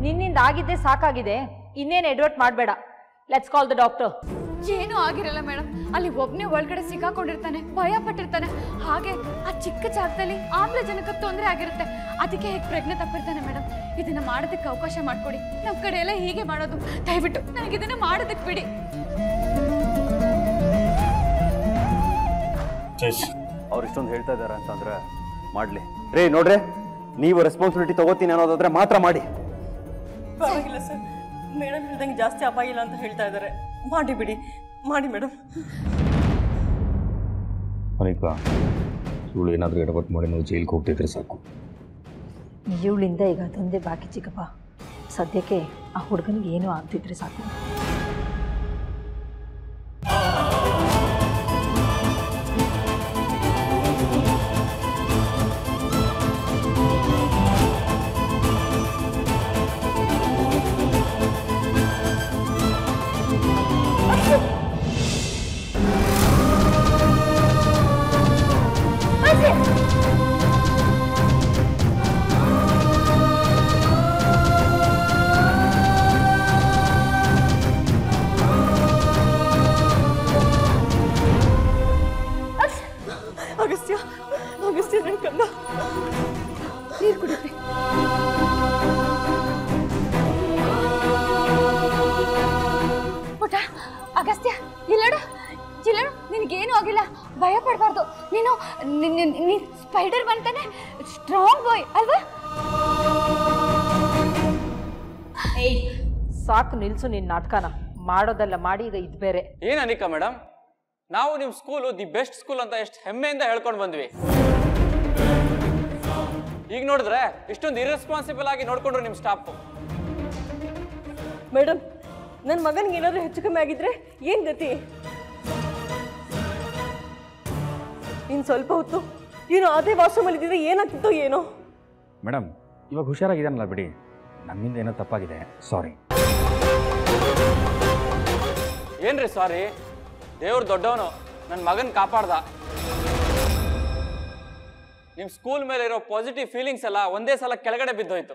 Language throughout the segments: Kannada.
ನಿನ್ನಿಂದ ಆಗಿದ್ದೇ ಸಾಕಾಗಿದೆ ಇನ್ನೇನು ಎಡ್ವರ್ಟ್ ಮಾಡಬೇಡ ಲೆಟ್ಸ್ ಕಾಲ್ ದ ಡಾಕ್ಟರ್ ಏನೂ ಆಗಿರಲ್ಲ ಮೇಡಮ್ ಅಲ್ಲಿ ಒಬ್ನೇ ಒಳಗಡೆ ಸಿಕ್ಕಾಕೊಂಡಿರ್ತಾನೆ ಭಯ ಪಟ್ಟಿರ್ತಾನೆ ಹಾಗೆ ಆ ಚಿಕ್ಕ ಜಾಗದಲ್ಲಿ ಆಮ್ಲಜನಕ ತೊಂದರೆ ಆಗಿರುತ್ತೆ ಅದಕ್ಕೆ ಹೇಗೆ ಪ್ರಜ್ಞೆ ತಪ್ಪಿರ್ತಾನೆ ಮೇಡಮ್ ಇದನ್ನ ಮಾಡೋದಕ್ಕೆ ಅವಕಾಶ ಮಾಡಿಕೊಡಿ ನಮ್ಮ ಕಡೆ ಎಲ್ಲ ಹೀಗೆ ಮಾಡೋದು ದಯವಿಟ್ಟು ನನಗೆ ಇದನ್ನ ಮಾಡೋದಕ್ಕೆ ಬಿಡಿ ಅವ್ರು ಇಷ್ಟೊಂದು ಹೇಳ್ತಾ ಇದ್ದಾರೆ ಅಂತಂದ್ರೆ ಮಾಡಲಿ ರೇ ನೋಡ್ರೆ ನೀವು ರೆಸ್ಪಾನ್ಸಿಬಿಲಿಟಿ ತಗೋತೀನಿ ಅನ್ನೋದಾದ್ರೆ ಮಾತ್ರ ಮಾಡಿ ಪರವಾಗಿಲ್ಲ ಸರ್ ಮೇಡಮ್ ಹೇಳ್ದಂಗೆ ಜಾಸ್ತಿ ಅಪಾಯ ಇಲ್ಲ ಅಂತ ಹೇಳ್ತಾ ಇದ್ದಾರೆ ಮಾಡಿ ಬಿಡಿ ಮಾಡಿ ಮೇಡಮ್ ಅನಿಕಾ ಇವಳು ಏನಾದರೂ ಎಡವಟ್ಟು ಮಾಡಿ ನಾವು ಜೈಲಿಗೆ ಹೋಗ್ತಿದ್ರೆ ಸಾಕು ಇವಳಿಂದ ಈಗ ಅದೊಂದೇ ಬಾಕಿ ಚಿಕ್ಕಪ್ಪ ಸದ್ಯಕ್ಕೆ ಆ ಹುಡುಗನಿಗೆ ಏನೂ ಆಗ್ತಿದ್ರೆ ಸಾಕು ಅಗಸ್ತ್ಯ ಅಗಸ್ತ್ಯ ನನ್ನ ಕಂದ ನೀರು ಕುಡಿದ್ರಿ ಪುಟ ಅಗಸ್ತ್ಯ ಇಲ್ಲಡು ಇಲ್ಲಡು ನಿನಗೇನು ಆಗಿಲ್ಲ ಭಯ ಪಡಬಾರ್ದು ನೀನು ನೀನು ಸ್ಪೈಡರ್ ಬಂತಾನೆ ಸ್ಟ್ರಾಂಗ್ ಬಾಯ್ ಅಲ್ವಾ ಏಯ್ ಸಾಕು ನಿಲ್ಸು ನಿನ್ನ ನಾಟಕನ ಮಾಡೋದಲ್ಲ ಮಾಡಿ ಈಗ ಇದು ಬೇರೆ ಏನ್ ಅನಿಕಾ ಮೇಡಮ್ ನಾವು ನಿಮ್ಮ ಸ್ಕೂಲು ದಿ ಬೆಸ್ಟ್ ಸ್ಕೂಲ್ ಅಂತ ಎಷ್ಟು ಹೆಮ್ಮೆಯಿಂದ ಹೇಳ್ಕೊಂಡು ಬಂದ್ವಿ ಈಗ ನೋಡಿದ್ರೆ ಇಷ್ಟೊಂದು ಇರೆಸ್ಪಾನ್ಸಿಬಲ್ ಆಗಿ ನೋಡ್ಕೊಂಡ್ರು ನಿಮ್ಮ ಸ್ಟಾಫ್ ಮೇಡಮ್ ನನ್ನ ಮಗನಿಗೆ ಏನಾದರೂ ಹೆಚ್ಚು ಕಮ್ಮಿ ಆಗಿದ್ರೆ ಏನು ಗತಿ ಇನ್ನು ಸ್ವಲ್ಪ ಹೊತ್ತು ಏನು ಅದೇ ವಾಶ್ರೂಮಲ್ಲಿ ಇದ್ದಿದ್ರೆ ಏನಾಗ್ತಿತ್ತೋ ಏನೋ ಮೇಡಮ್ ಇವಾಗ ಹುಷಾರಾಗಿದ್ದಾನಲ್ಲ ಬಿಡಿ ನಮ್ಮಿಂದ ಏನೋ ತಪ್ಪಾಗಿದೆ ಸಾರಿ ಏನ್ರಿ ಸಾರಿ ದೇವ್ರು ದೊಡ್ಡವನು ನನ್ನ ಮಗನ್ ಕಾಪಾಡ್ದ ನಿಮ್ಮ ಸ್ಕೂಲ್ ಮೇಲೆ ಇರೋ ಪಾಸಿಟಿವ್ ಫೀಲಿಂಗ್ಸ್ ಎಲ್ಲ ಒಂದೇ ಸಲ ಕೆಳಗಡೆ ಬಿದ್ದೋಯ್ತು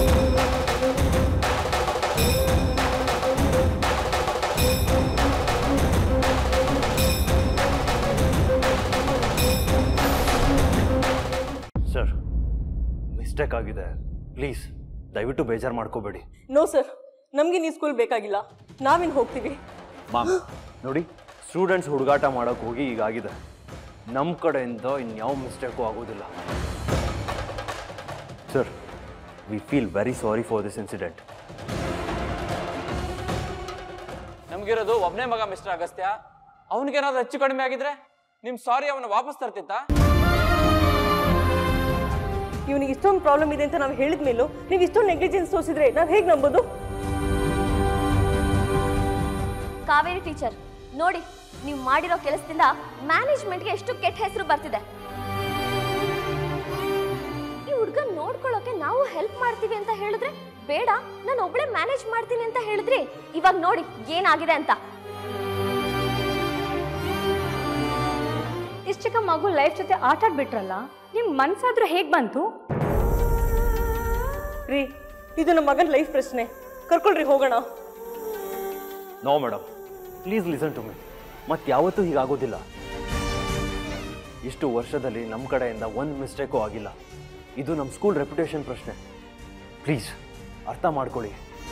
ಸರ್ ಮಿಸ್ಟೇಕ್ ಆಗಿದೆ ಪ್ಲೀಸ್ ದಯವಿಟ್ಟು ಬೇಜಾರು ಮಾಡ್ಕೋಬೇಡಿ ನೋ ಸರ್ ನಮಗೆ ನೀವು ಸ್ಕೂಲ್ ಬೇಕಾಗಿಲ್ಲ ನಾವಿನ್ನು ಹೋಗ್ತೀವಿ ಮಾಮ್ ನೋಡಿ ಸ್ಟೂಡೆಂಟ್ಸ್ ಹುಡುಗಾಟ ಮಾಡೋಕೆ ಹೋಗಿ ಈಗಾಗಿದೆ ನಮ್ಮ ಕಡೆಯಿಂದ ಇನ್ಯಾವ ಮಿಸ್ಟೇಕು ಆಗೋದಿಲ್ಲ sir we feel very sorry for this incident ನಮ್ಗಿರೋದು ಒಬ್ಬನೇ ಮಗ ಮಿಸ್ಟರ್ ಅಗಸ್ತ್ಯ ಅವನಿಗೇನಾದ್ರೂ ಹೆಚ್ಚು ಕಡಿಮೆ ಆಗಿದ್ರೆ ನಿಮ್ ಸಾರಿ ಅವನ ವಾಪಸ್ ತರ್ತಿತ್ತಾ ಇವನಿಗೆ ಇಷ್ಟೊಂದು ಪ್ರಾಬ್ಲಮ್ ಇದೆ ಅಂತ ನಾವು ಹೇಳಿದ ಮೇಲೂ ನೀವು ಇಷ್ಟೊಂದು ನೆಗ್ಲಿಜೆನ್ಸ್ ತೋರಿಸಿದ್ರೆ ನಾವು ಹೇಗೆ ನಂಬೋದು ಕಾವೇರಿ ಟೀಚರ್ ನೋಡಿ ನೀವು ಮಾಡಿರೋ ಕೆಲಸದಿಂದ ಮ್ಯಾನೇಜ್ಮೆಂಟ್ಗೆ ಎಷ್ಟು ಕೆಟ್ಟ ಹೆಸರು ಬರ್ತಿದೆ ಈ ಹುಡ್ಗ ನೋಡ್ಕೊಳ್ಳೋಕೆ ನಾವು ಹೆಲ್ಪ್ ಮಾಡ್ತೀವಿ ಅಂತ ಹೇಳಿದ್ರೆ ಬೇಡ ನಾನು ಒಬ್ಳೆ ಮ್ಯಾನೇಜ್ ಮಾಡ್ತೀನಿ ಅಂತ ಹೇಳಿದ್ರಿ ಇವಾಗ ನೋಡಿ ಏನಾಗಿದೆ ಅಂತ ಇಷ್ಟು ಚಿಕ್ಕ ಮಗು ಲೈಫ್ ಜೊತೆ ಆಟ ಆಡ್ಬಿಟ್ರಲ್ಲ ನಿಮ್ ಮನ್ಸಾದ್ರೂ ಹೇಗ್ ಬಂತು ರೀ ಇದು ನಮ್ಮ ಮಗನ ಲೈಫ್ ಪ್ರಶ್ನೆ ಕರ್ಕೊಳ್ರಿ ಹೋಗೋಣ no madam please listen to me ಮತ್ತೆ ಯಾವತ್ತೂ ಹೀಗಾಗೋದಿಲ್ಲ ಇಷ್ಟು ವರ್ಷದಲ್ಲಿ ನಮ್ಮ ಕಡೆಯಿಂದ ಒಂದು ಮಿಸ್ಟೇಕು ಆಗಿಲ್ಲ ಇದು ನಮ್ಮ ಸ್ಕೂಲ್ ರೆಪ್ಯುಟೇಷನ್ ಪ್ರಶ್ನೆ ಪ್ಲೀಸ್ ಅರ್ಥ ಮಾಡ್ಕೊಳ್ಳಿ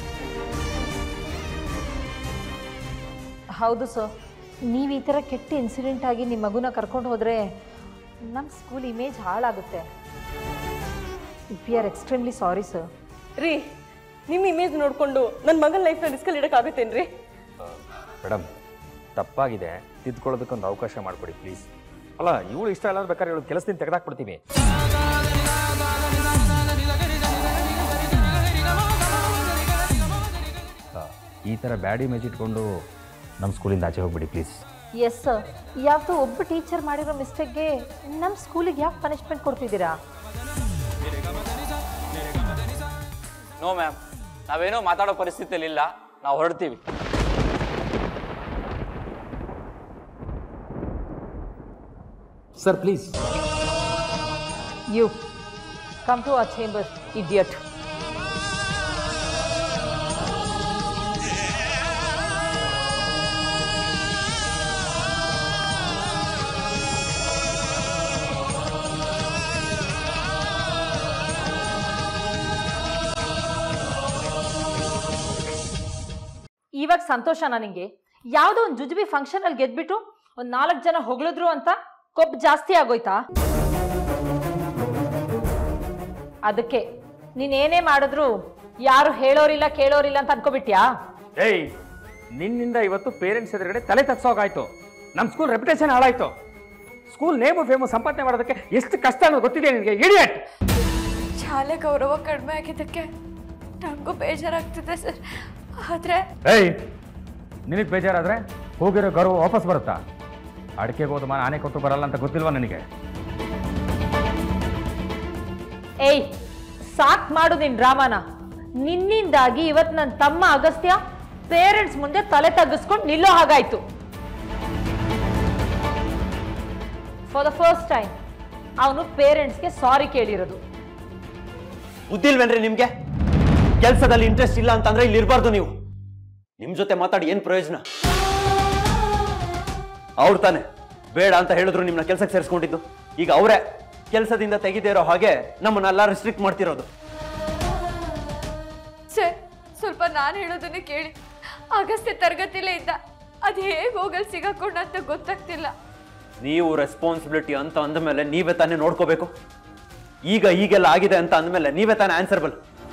ಹೌದು ಸರ್ ನೀವು ಈ ಥರ ಕೆಟ್ಟ ಇನ್ಸಿಡೆಂಟ್ ಆಗಿ ನಿಮ್ಮ ಮಗುನ ಕರ್ಕೊಂಡು ಹೋದರೆ ನಮ್ಮ ಸ್ಕೂಲ್ ಇಮೇಜ್ ಹಾಳಾಗುತ್ತೆ we are extremely sorry sir ರೀ ನಿಮ್ಮ ಇಮೇಜ್ ನೋಡಿಕೊಂಡು ನನ್ನ ಮಗನ ಲೈಫ್ನ ರಿಸ್ಕಲ್ಲಿ ಇಡೋಕ್ಕಾಗುತ್ತೇನ್ರಿ ಮೇಡಮ್ ತಪ್ಪಾಗಿದೆ ತಿದ್ಕೊಳ್ಳೋದಕ್ಕೊಂದು ಅವಕಾಶ ಮಾಡಿಕೊಡಿ ಪ್ಲೀಸ್ ಅಲ್ಲ ಇವಳು ಇಷ್ಟ ಇಲ್ಲ ಬೇಕಾದ್ರೆ ಇವಳು ಕೆಲಸದಿಂದ ತೆಗೆದಾಕ್ಬಿಡ್ತೀವಿ ಆ, ಈ ಥರ ಬ್ಯಾಡ್ ಇಮೇಜ್ ಇಟ್ಕೊಂಡು ನಮ್ಮ ಸ್ಕೂಲಿಂದ ಆಚೆ ಹೋಗ್ಬಿಡಿ ಪ್ಲೀಸ್ ಎಸ್ ಸರ್ ಯಾವುದೋ ಒಬ್ಬ ಟೀಚರ್ ಮಾಡಿರೋ ಮಿಸ್ಟೇಕ್ಗೆ ನಮ್ಮ ಸ್ಕೂಲಿಗೆ ಯಾಕೆ ಪನಿಷ್ಮೆಂಟ್ ಕೊಡ್ತಿದ್ದೀರಾ ನೋ ಮ್ಯಾಮ್ ನಾವೇನೋ ಮಾತಾಡೋ ಪರಿಸ್ಥಿತಿಯಲ್ಲಿ ಇಲ್ಲ ನಾವು ಹೊರಡ್ತೀವಿ sir please you come to our chamber idiot ಇವಾಗ ಸಂತೋಷನಾ ನಿಂಗೆ ಯಾವುದೋ ಒಂದು ಜುಜುಬಿ ಫಂಕ್ಷನಲ್ಲಿ ಗೆದ್ಬಿಟ್ಟು ಒಂದು ನಾಲ್ಕು ಜನ ಹೊಗಳಿದ್ರು ಅಂತ ಕೊಬ್ಬು ಜಾಸ್ತಿ ಆಗೋಯ್ತಾ ಅದಕ್ಕೆ ನೀನೇನೇ ಮಾಡಿದ್ರು ಯಾರು ಹೇಳೋರಿಲ್ಲ ಕೇಳೋರಿಲ್ಲ ಅಂತ ಅನ್ಕೋಬಿಟ್ಯಾ ಏಯ್ ನಿನ್ನಿಂದ ಇವತ್ತು ಪೇರೆಂಟ್ಸ್ ಎದುರುಗಡೆ ತಲೆ ತಗ್ಸೋಗಾಯ್ತು ನಮ್ಮ ಸ್ಕೂಲ್ ರೆಪ್ಯುಟೇಷನ್ ಹಾಳಾಯ್ತು ಸ್ಕೂಲ್ ನೇಮು ಫೇಮು ಸಂಪಾದನೆ ಮಾಡೋದಕ್ಕೆ ಎಷ್ಟು ಕಷ್ಟ ಅನ್ನೋದು ಗೊತ್ತಿದೆ ನಿನಗೆ ಇಡಿಯಟ್ ಶಾಲೆ ಗೌರವ ಕಡಿಮೆ ಆಗಿದ್ದಕ್ಕೆ ನನಗೂ ಬೇಜಾರಾಗ್ತಿದೆ ಸರ್ ಆದರೆ ಏಯ್ ನಿನಗೆ ಬೇಜಾರಾದ್ರೆ ಹೋಗಿರೋ ಗೌರವ ವಾಪಸ್ ಬರುತ್ತಾ ಅಡಿಕೆಗೆ ಹೋದ ಮಾನ ಆನೆ ಕೊಟ್ಟು ಬರಲ್ಲ ಅಂತ ಗೊತ್ತಿಲ್ವಾ ನನಗೆ ಏಯ್ ಸಾಕ್ ಮಾಡು ನಿನ್ ಡ್ರಾಮಾನ ನಿನ್ನಿಂದಾಗಿ ಇವತ್ತು ನನ್ನ ತಮ್ಮ ಅಗಸ್ತ್ಯ ಪೇರೆಂಟ್ಸ್ ಮುಂದೆ ತಲೆ ತಗ್ಗಿಸ್ಕೊಂಡು ನಿಲ್ಲೋ ಹಾಗಾಯ್ತು ಫಾರ್ ದ ಫಸ್ಟ್ ಟೈಮ್ ಅವನು ಪೇರೆಂಟ್ಸ್ಗೆ ಸಾರಿ ಕೇಳಿರೋದು ಬುದ್ಧಿಲ್ವೇನ್ರಿ ನಿಮ್ಗೆ ಕೆಲಸದಲ್ಲಿ ಇಂಟ್ರೆಸ್ಟ್ ಇಲ್ಲ ಅಂತಂದ್ರೆ ಇಲ್ಲಿ ಇರಬಾರ್ದು ನೀವು ನಿಮ್ ಜೊತೆ ಮಾತಾಡಿ ಏನ್ ಪ್ರಯೋಜನ ಅವ್ರು ತಾನೆ ಬೇಡ ಅಂತ ಹೇಳಿದ್ರು ನಿಮ್ನ ಕೆಲ್ಸಕ್ಕೆ ಸೇರಿಸ್ಕೊಂಡಿದ್ದು ಈಗ ಅವರೇ ಕೆಲಸದಿಂದ ತೆಗಿದೇ ಇರೋ ಹಾಗೆ ನಮ್ಮನ್ನೆಲ್ಲ ರಿಸ್ಟ್ರಿಕ್ಟ್ ಮಾಡ್ತಿರೋದು ಸರ್ ಸ್ವಲ್ಪ ನಾನು ಹೇಳೋದನ್ನೇ ಕೇಳಿ ಅಗಸ್ತ್ಯ ತರಗತಿಲೇ ಇದ್ದ ಅದು ಹೇಗೆ ಹೋಗಲ್ ಸಿಗಾಕೊಂಡ ಅಂತ ಗೊತ್ತಾಗ್ತಿಲ್ಲ ನೀವು ರೆಸ್ಪಾನ್ಸಿಬಿಲಿಟಿ ಅಂತ ಅಂದಮೇಲೆ ನೀವೇ ತಾನೇ ನೋಡ್ಕೋಬೇಕು ಈಗ ಹೀಗೆಲ್ಲ ಆಗಿದೆ ಅಂತ ಅಂದಮೇಲೆ ನೀವೇ ತಾನೇ ಆನ್ಸರ್ಬಲ್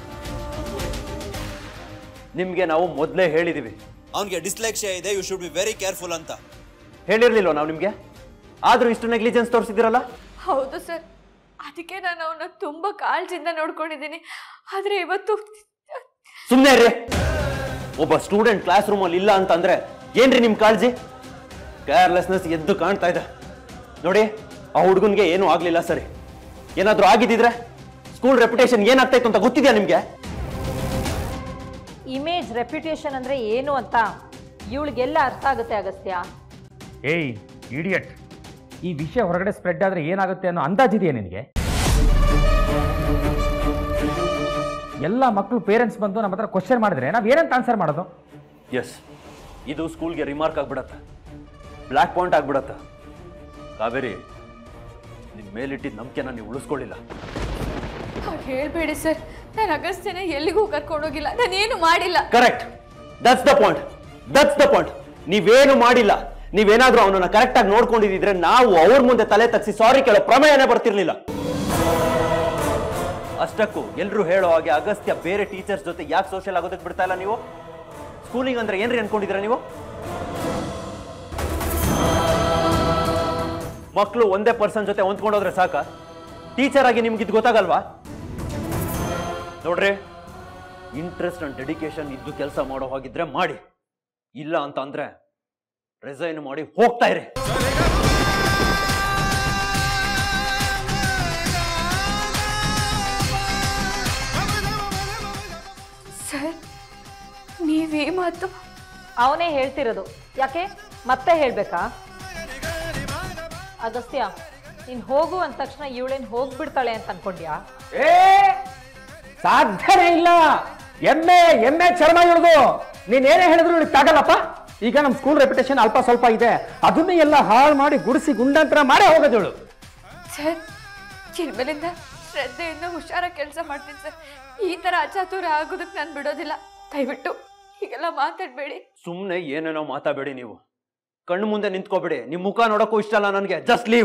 ನಿಮ್ಗೆ ನಾವು ಮೊದಲೇ ಹೇಳಿದೀವಿ ಅವನಿಗೆ ಡಿಸ್ಲೆಕ್ಸಿಯಾ ಇದೆ you should be very careful ಅಂತ ಹೇಳಿರ್ಲಿಲ್ವ ನಾವು ನಿಮ್ಗೆ ಆದ್ರೂ ಇಷ್ಟು ನೆಗ್ಲಿಜೆನ್ಸ್ ತೋರಿಸಿದಿರಲ್ಲ ಹೌದು ಸರ್ ಅದಕ್ಕೆ ನಾನು ಅವನ್ನ ತುಂಬ ಕಾಳಜಿಯಿಂದ ನೋಡ್ಕೊಂಡಿದ್ದೀನಿ ಆದರೆ ಇವತ್ತು ಸುಮ್ಮನೆ ರೀ ಒಬ್ಬ ಸ್ಟೂಡೆಂಟ್ ಕ್ಲಾಸ್ ರೂಮಲ್ಲಿ ಇಲ್ಲ ಅಂತಂದ್ರೆ ಏನ್ರಿ ನಿಮ್ ಕಾಳಜಿ ಕೇರ್ಲೆಸ್ನೆಸ್ ಎದ್ದು ಕಾಣ್ತಾ ಇದೆ ನೋಡಿ ಆ ಹುಡುಗನ್ಗೆ ಏನೂ ಆಗ್ಲಿಲ್ಲ ಸರಿ ಏನಾದ್ರೂ ಆಗಿದ್ದಿದ್ರೆ ಸ್ಕೂಲ್ ರೆಪ್ಯುಟೇಷನ್ ಏನಾಗ್ತಾ ಇತ್ತು ಅಂತ ಗೊತ್ತಿದ್ಯಾ ನಿಮ್ಗೆ ಇಮೇಜ್ ರೆಪ್ಯುಟೇಷನ್ ಅಂದ್ರೆ ಏನು ಅಂತ ಇವಳಿಗೆಲ್ಲ ಅರ್ಥ ಆಗುತ್ತೆ ಅಗಸ್ತ್ಯ ಏಯ್ ಇಡಿಯಟ್ ಈ ವಿಷಯ ಹೊರಗಡೆ ಸ್ಪ್ರೆಡ್ ಆದ್ರೆ ಏನಾಗುತ್ತೆ ಅನ್ನೋ ಅಂದಾಜಿದೆಯಾ ನಿನಗೆ ಎಲ್ಲ ಮಕ್ಕಳು ಪೇರೆಂಟ್ಸ್ ಬಂದು ನಮ್ಮ ಹತ್ರ ಕ್ವಶನ್ ಮಾಡಿದ್ರೆ ನಾವು ಏನಂತ ಆನ್ಸರ್ ಮಾಡೋದು ಎಸ್ ಇದು ಸ್ಕೂಲ್ಗೆ ರಿಮಾರ್ಕ್ ಆಗ್ಬಿಡತ್ತೆ ಬ್ಲ್ಯಾಕ್ ಪಾಯಿಂಟ್ ಆಗ್ಬಿಡತ್ತೆ ಕಾವೇರಿ ನಿಮ್ ಮೇಲಿಟ್ಟಿದ್ದ ನಂಬಿಕೆನ ನೀವು ಉಳಿಸ್ಕೊಳ್ಳಿಲ್ಲ ಹಾಗೆ ಹೇಳ್ಬೇಡಿ ಸರ್ ನಾನು ಅಗಸ್ತ್ಯನ ಎಲ್ಲಿಗೂ ಕರ್ಕೊಂಡೋಗಿಲ್ಲ ನಾನೇನು ಮಾಡಿಲ್ಲ correct that's the point that's the point ನೀವೇನು ಮಾಡಿಲ್ಲ ನೀವೇನಾದ್ರೂ ಅವನನ್ನ ಕರೆಕ್ಟ್ ಆಗಿ ನೋಡ್ಕೊಂಡಿದ್ರೆ ನಾವು ಅವ್ರ ಮುಂದೆ ತಲೆ ತಗ್ಸಿ ಸಾರಿ ಕೇಳೋ ಪ್ರಮೇಯನೇ ಬರ್ತಿರ್ಲಿಲ್ಲ ಅಷ್ಟಕ್ಕೂ ಎಲ್ರು ಹೇಳೋ ಹಾಗೆ ಅಗಸ್ತ್ಯ ಬೇರೆ ಟೀಚರ್ಸ್ ಜೊತೆ ಯಾಕೆ ಸೋಷಿಯಲ್ ಆಗೋದಕ್ಕೆ ಬಿಡ್ತಾ ಇಲ್ಲ ನೀವು ಸ್ಕೂಲಿಂಗ್ ಅಂದ್ರೆ ಏನ್ರಿ ಅನ್ಕೊಂಡಿದ್ದೀರಾ ನೀವು ಮಕ್ಕಳು ಒಂದೇ ಪರ್ಸನ್ ಜೊತೆ ಹೊಂದ್ಕೊಂಡೋದ್ರೆ ಸಾಕ ಟೀಚರ್ ಆಗಿ ನಿಮ್ಗೆ ಇದು ಗೊತ್ತಾಗಲ್ವಾ ನೋಡ್ರಿ ಇಂಟ್ರೆಸ್ಟ್ ಅಂಡ್ ಡೆಡಿಕೇಶನ್ ಇದ್ದು ಕೆಲಸ ಮಾಡೋ ಹಾಗಿದ್ರೆ ಮಾಡಿ ಇಲ್ಲ ಅಂತ ಅಂದ್ರೆ ರಿಸೈನ್ ಮಾಡಿ ಹೋಗ್ತಾ ಇರಿ ಸರ್ ನೀವೇ ಮಾತು ಅವನೇ ಹೇಳ್ತಿರೋದು ಯಾಕೆ ಮತ್ತೆ ಹೇಳ್ಬೇಕಾ ಅಗಸ್ತ್ಯ ನೀನ್ ಹೋಗು ಅಂದ ತಕ್ಷಣ ಇವಳೇನ್ ಹೋಗ್ಬಿಡ್ತಾಳೆ ಅಂತ ಅನ್ಕೊಂಡ್ಯಾ ಏ ಸಾಧ್ಯನೇ ಇಲ್ಲ ಎಮ್ಮೆ ಎಮ್ಮೆ ಚರ್ಮ ಇಳಿದು ನೀನೇನೇ ಹೇಳಿದ್ರು ಇವಳಿಗೆ ತಾಗಲ್ಲಪ್ಪ ಈಗ ನಮ್ಮ ಸ್ಕೂಲ್ ರೆಪ್ಯುಟೇಷನ್ ಅಲ್ಪ ಸ್ವಲ್ಪ ಇದೆ ಅದನ್ನೇ ಎಲ್ಲ ಹಾಳು ಮಾಡಿ ಗುಡಿಸಿ ಗುಂಡಂತರ ಮಾಡೇ ಹೋಗೋದಳು ಸರ್ ಇನ್ಮೇಲಿಂದ ಶ್ರದ್ಧೆಯಿಂದ ಹುಷಾರ ಕೆಲಸ ಮಾಡ್ತೀನಿ ಸರ್ ಈ ಥರ ಅಚಾತುರ ಆಗೋದಕ್ಕೆ ನಾನು ಬಿಡೋದಿಲ್ಲ ದಯವಿಟ್ಟು ಹೀಗೆಲ್ಲ ಮಾತಾಡಬೇಡಿ ಸುಮ್ಮನೆ ಏನೇನೋ ಮಾತಾಬೇಡಿ ನೀವು ಕಣ್ಣು ಮುಂದೆ ನಿಂತ್ಕೋಬೇಡಿ ನಿಮ್ ಮುಖ ನೋಡಕ್ಕೂ ಇಷ್ಟ ಅಲ್ಲ ನನಗೆ ಜಸ್ಟ್ ಲೀವ್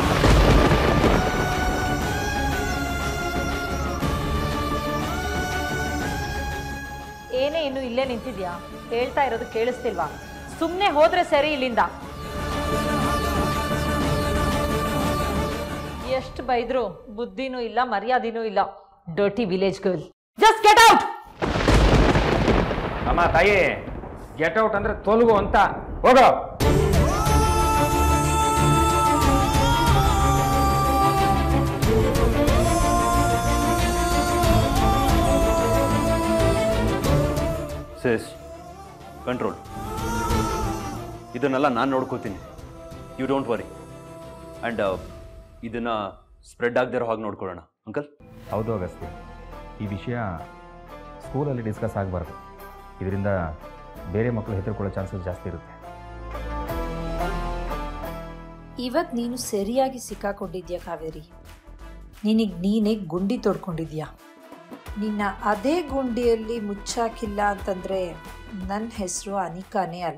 ಏನೇ ಇನ್ನು ಇಲ್ಲೇ ನಿಂತಿದ್ಯಾ ಹೇಳ್ತಾ ಇರೋದು ಕೇಳಿಸ್ತಿಲ್ವಾ ಸುಮ್ಮನೆ ಹೋದ್ರೆ ಸರಿ ಇಲ್ಲಿಂದ ಎಷ್ಟು ಬೈದ್ರು ಬುದ್ಧಿನೂ ಇಲ್ಲ ಮರ್ಯಾದಿನೂ ಇಲ್ಲ dirty village girl just get out ಅಮ್ಮ ತಾಯಿ ಗೆಟ್ ಔಟ್ ಅಂದ್ರೆ ತೊಲಗು ಅಂತ ಹೋಗೋ ಸೇಸ್ ಕಂಟ್ರೋಲ್ ಇದನ್ನೆಲ್ಲ ನಾನು ನೋಡ್ಕೋತೀನಿ ಯು ಡೋಂಟ್ ವರಿ ಆ್ಯಂಡ್ ಇದನ್ನ ಸ್ಪ್ರೆಡ್ ಆಗದಿರೋ ಹಾಗೆ ನೋಡ್ಕೊಳ್ಳೋಣ ಅಂಕಲ್ ಹೌದು ಅಗಸ್ತ್ಯ ಈ ವಿಷಯ ಸ್ಕೂಲಲ್ಲಿ ಡಿಸ್ಕಸ್ ಆಗಬಾರ್ದು ಇದರಿಂದ ಬೇರೆ ಮಕ್ಕಳು ಹೆದರ್ಕೊಳ್ಳೋ ಚಾನ್ಸಸ್ ಜಾಸ್ತಿ ಇರುತ್ತೆ ಇವತ್ತು ನೀನು ಸರಿಯಾಗಿ ಸಿಕ್ಕಾಕೊಂಡಿದ್ಯಾ ಕಾವೇರಿ ನಿನಗೆ ನೀನೇ ಗುಂಡಿ ತೊಡ್ಕೊಂಡಿದ್ಯಾ ನಿನ್ನ ಅದೇ ಗುಂಡಿಯಲ್ಲಿ ಮುಚ್ಚಾಕಿಲ್ಲ ಅಂತಂದರೆ ನನ್ನ ಹೆಸರು ಅನಿಕಾನೇ ಅಲ್ಲ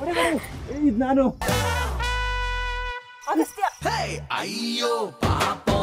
ಅಗಸ್ತ್ಯ ಅಯ್ಯೋ ಪಾಪ